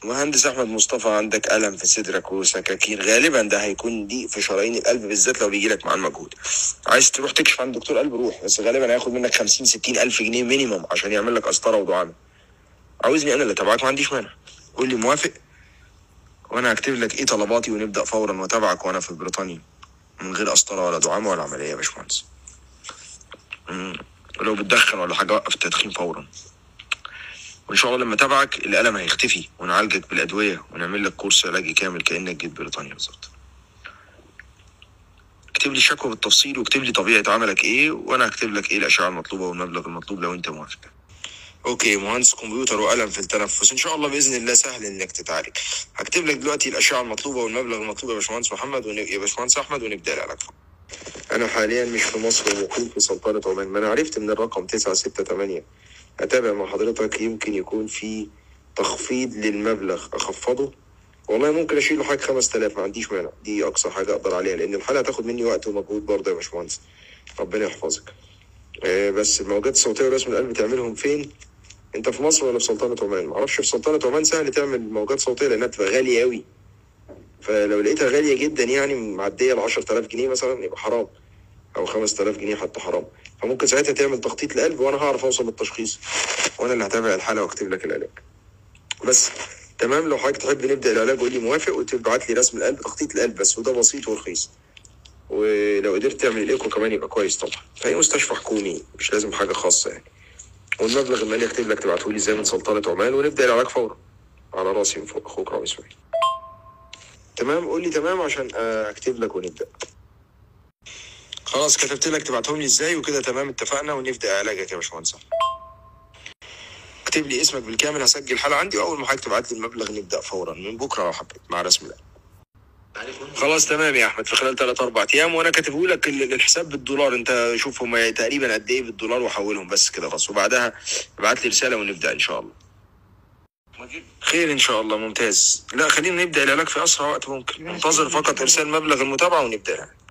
مهندس احمد مصطفى عندك الم في صدرك وسكاكين غالبا ده هيكون ضيق في شرايين القلب بالذات لو بيجي لك مع المجهود عايز تروح تكشف عند دكتور قلب روح بس غالبا هياخد منك 50 60 الف جنيه مينيمم عشان يعمل لك قسطره ودعامه عاوزني انا اللي تبعك ما عنديش مانع قول لي موافق وانا هكتب لك ايه طلباتي ونبدا فورا واتابعك وانا في بريطانيا من غير قسطره ولا دعامه ولا عمليه يا باشمهندس مم. ولو بتدخن ولا حاجه وقف التدخين فورا وان شاء الله لما تابعك الالم هيختفي ونعالجك بالادويه ونعمل لك كورس علاجي كامل كانك جيت بريطانيا بالظبط اكتب لي الشكوى بالتفصيل واكتب لي طبيعه عملك ايه وانا هكتب لك ايه الاشعه المطلوبه والمبلغ المطلوب لو انت موافق اوكي مهندس كمبيوتر والم في التنفس ان شاء الله باذن الله سهل انك تتعالج هكتب لك دلوقتي الاشعه المطلوبه والمبلغ المطلوب يا باشمهندس محمد ون... يا باشمهندس احمد ونبدا العلاج انا حاليا مش في مصر ومقيم في سلطنه عمان ما انا عرفت من الرقم 968 اتابع مع حضرتك يمكن يكون في تخفيض للمبلغ اخفضه والله ممكن اشيل له حاجه 5000 ما عنديش مانع دي اقصى حاجه اقدر عليها لان الحاله هتاخد مني وقت ومجهود برضه يا باشمهندس ربنا يحفظك آه، بس الموجات الصوتيه ورسم القلب تعملهم فين انت في مصر ولا في سلطنه عمان معرفش في سلطنه عمان سهل تعمل موجات صوتيه لانها بتبقى غاليه قوي فلو لقيتها غاليه جدا يعني معديه ل 10000 جنيه مثلا يبقى حرام او 5000 جنيه حتى حرام فممكن ساعتها تعمل تخطيط لقلب وانا هعرف اوصل للتشخيص وانا اللي هتابع الحاله واكتب لك العلاج بس تمام لو حضرتك تحب نبدا العلاج قول لي موافق وتبعت لي رسم القلب تخطيط القلب بس وده بسيط ورخيص ولو قدرت تعمل الايكو كمان يبقى كويس طبعا في مستشفى حكومي مش لازم حاجه خاصه يعني والمبلغ المالي اكتب لك تبعته لي ازاي من سلطنه عمان ونبدا العلاج فورا على راسي من فوق اخوك رامي اسماعيل تمام قول لي تمام عشان آه، اكتب لك ونبدا خلاص كتبت لك تبعتهم لي ازاي وكده تمام اتفقنا ونبدا علاجك يا باشمهندس اكتب لي اسمك بالكامل هسجل حاله عندي واول ما حضرتك تبعت لي المبلغ نبدا فورا من بكره لو حبيت مع رسم القلب خلاص تمام يا احمد في خلال 3 4 ايام وانا كاتبه لك ال- الحساب بالدولار انت شوف هم تقريبا قد ايه بالدولار وحولهم بس كده خلاص وبعدها ابعت لي رساله ونبدا ان شاء الله خير ان شاء الله ممتاز لا خلينا نبدا العلاج في اسرع وقت ممكن انتظر فقط ارسال مبلغ المتابعه ونبدا